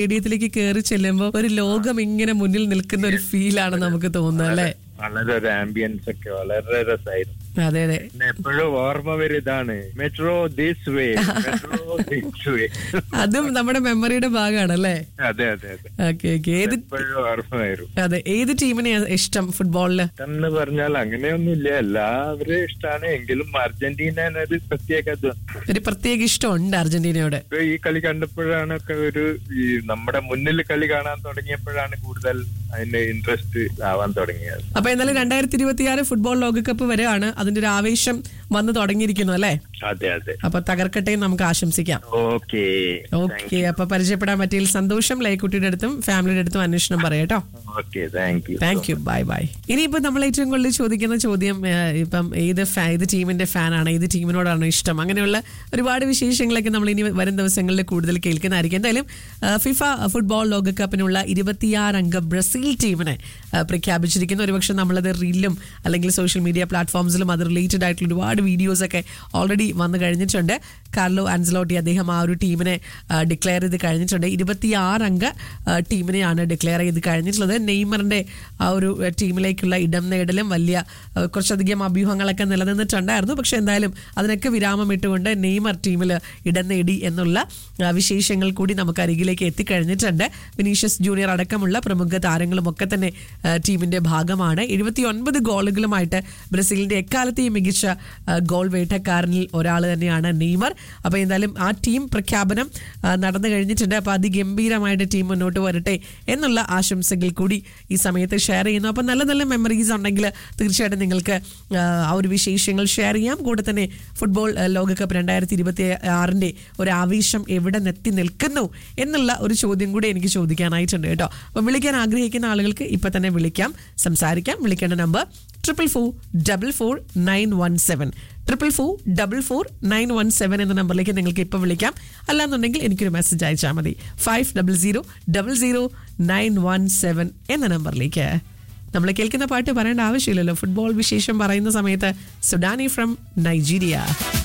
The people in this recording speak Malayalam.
സ്റ്റേഡിയത്തിലേക്ക് കയറി ചെല്ലുമ്പോൾ ഒരു ലോകം ഇങ്ങനെ മുന്നിൽ നിൽക്കുന്ന ഒരു ഫീലാണ് നമുക്ക് തോന്നുന്നത് അല്ലേ വളരെ ഒരു ആംബിയൻസ് ഒക്കെ വളരെ രസമായിരുന്നു അതെ അതെ പിന്നെ എപ്പോഴും ഓർമ്മ വരും ഇതാണ് metro this way metro this way അതും നമ്മുടെ മെമ്മറിയുടെ ഭാഗമാണ് അല്ലേ അതെ അതെ അതെ ഓക്കെ ഓക്കെ ഏത് എപ്പോഴും ഓർമ്മ വരും അതെ ഏത് ടീമിനെയാണ് ഇഷ്ടം ഫുട്ബോളില് എന്ന് പറഞ്ഞാൽ അങ്ങനെയൊന്നുമില്ല എല്ലാവരും ഇഷ്ടമാണ് എങ്കിലും അർജന്റീന ഒരു പ്രത്യേക ഇത്. ഒരു പ്രത്യേക ഇഷ്ടമുണ്ട് അർജന്റീനയോട് ഇപ്പൊ ഈ കളി കണ്ടപ്പോഴാണ് ഒക്കെ ഒരു ഈ നമ്മുടെ മുന്നിൽ കളി കാണാൻ തുടങ്ങിയപ്പോഴാണ് കൂടുതൽ അതിന്റെ ഇൻട്രസ്റ്റ് ആവാൻ തുടങ്ങിയത് അപ്പൊ എന്നാലും രണ്ടായിരത്തി ഇരുപത്തിയാറ് ഫുട്ബോൾ ലോകകപ്പ് വരെയാണ് അതിന്റെ ഒരു ആവേശം വന്നു തുടങ്ങിയിരിക്കുന്നു അല്ലേ അതെ അതെ അപ്പൊ തകർക്കട്ടെ എന്ന് നമുക്ക് ആശംസിക്കാം ഓക്കെ ഓക്കെ അപ്പൊ പരിചയപ്പെടാൻ പറ്റിയതിൽ സന്തോഷം ലൈക്കുട്ടിയുടെ അടുത്തും ഫാമിലിയുടെ അടുത്തും അന്വേഷണം പറയാട്ടോ okay thank you thank you bye bye ഇനിയിപ്പോ നമ്മൾ ഏറ്റവും കൂടുതൽ ചോദിക്കുന്ന ചോദ്യം ആ, ഇപ്പം ഏത് ഫാ ഏത് ടീമിന്റെ ഫാനാണ് ഏത് ടീമിനോടാണ് ഇഷ്ടം അങ്ങനെയുള്ള ഒരുപാട് വിശേഷങ്ങളൊക്കെ നമ്മൾ ഇനി വരും ദിവസങ്ങളിൽ കൂടുതൽ കേൾക്കുന്നതായിരിക്കും എന്തായാലും ആ, ഫിഫ ഫുട്ബോൾ ലോകകപ്പിനുള്ള ഇരുപത്തിയാറ് അംഗ ബ്രസീൽ ടീമിനെ ആ, പ്രഖ്യാപിച്ചിരിക്കുന്നു ഒരുപക്ഷെ നമ്മളത് റീലിലും അല്ലെങ്കിൽ സോഷ്യൽ മീഡിയ പ്ലാറ്റ്ഫോംസിലും അത് റിലേറ്റഡ് ആയിട്ടുള്ള ഒരുപാട് വീഡിയോസ് ഒക്കെ ഓൾറെഡി വന്നു കഴിഞ്ഞിട്ടുണ്ട് കാർലോ ആൻസലോട്ടി അദ്ദേഹം ആ ഒരു ടീമിനെ ഡിക്ലെയർ ചെയ്ത് കഴിഞ്ഞിട്ടുണ്ട് ഇരുപത്തിയാറ് അംഗ ആ, ടീമിനെയാണ് ഡിക്ലെയർ ചെയ്ത് കഴിഞ്ഞിട്ടുള്ളത് നെയ്മറിന്റെ ആ ഒരു ആ, ടീമിലേക്കുള്ള ഇടം നേടലും വലിയ ആ, കുറച്ചധികം അഭ്യൂഹങ്ങളൊക്കെ നിലനിന്നിട്ടുണ്ടായിരുന്നു പക്ഷെ എന്തായാലും അതിനൊക്കെ വിരാമം ഇട്ടുകൊണ്ട് നെയ്മർ ടീമിൽ ഇടം നേടി എന്നുള്ള ആ, വിശേഷങ്ങൾ കൂടി നമുക്ക് അരികിലേക്ക് എത്തിക്കഴിഞ്ഞിട്ടുണ്ട് വിനീഷ്യസ് ജൂനിയർ അടക്കമുള്ള പ്രമുഖ താരങ്ങളും ഒക്കെ തന്നെ ആ, ടീമിന്റെ ഭാഗമാണ് എഴുപത്തി ഒൻപത് ഗോളുകളുമായിട്ട് ബ്രസീലിന്റെ എക്കാലത്തെയും മികച്ച ആ, ഗോൾ വേട്ടക്കാരനിൽ ഒരാൾ തന്നെയാണ് നെയ്മർ അപ്പോൾ എന്തായാലും ആ ടീം പ്രഖ്യാപനം ആ, നടന്നു കഴിഞ്ഞിട്ടുണ്ട് അപ്പോൾ അതിഗംഭീരമായിട്ട് ടീം മുന്നോട്ട് വരട്ടെ എന്നുള്ള ആശംസകൾ കൂടി ഈ സമയത്ത് ഷെയർ ചെയ്യുന്നു അപ്പോൾ നല്ല നല്ല മെമ്മറീസ് ഉണ്ടെങ്കിൽ തീർച്ചയായിട്ടും നിങ്ങൾക്ക് ആ, ആ ഒരു വിശേഷങ്ങൾ ഷെയർ ചെയ്യാം കൂടെ തന്നെ ഫുട്ബോൾ ആ, ലോകകപ്പ് രണ്ടായിരത്തി ഇരുപത്തി ആറിൻ്റെ ഒരു ആവേശം എവിടെ നെത്തി നിൽക്കുന്നു എന്നുള്ള ഒരു ചോദ്യം കൂടി എനിക്ക് ചോദിക്കാനായിട്ടുണ്ട് കേട്ടോ അപ്പോൾ വിളിക്കാൻ ആഗ്രഹിക്കുന്ന ആളുകൾക്ക് ഇപ്പം തന്നെ വിളിക്കാം സംസാരിക്കാം വിളിക്കേണ്ട number triple four double four nine one seven triple four double four nine one seven എന്ന നമ്പറിലേക്ക് നിങ്ങൾക്ക് ഇപ്പോൾ വിളിക്കാം അല്ലാന്നുണ്ടെങ്കിൽ എനിക്കൊരു മെസ്സേജ് അയച്ചാൽ മതി five double zero double zero nine one seven എന്ന നമ്പറിലേക്ക് നമ്മൾ കേൾക്കുന്ന പാട്ട് പറയേണ്ട ആവശ്യമില്ലല്ലോ ഫുട്ബോൾ വിശേഷം പറയുന്ന സമയത്ത് സുഡാനി ഫ്രം നൈജീരിയ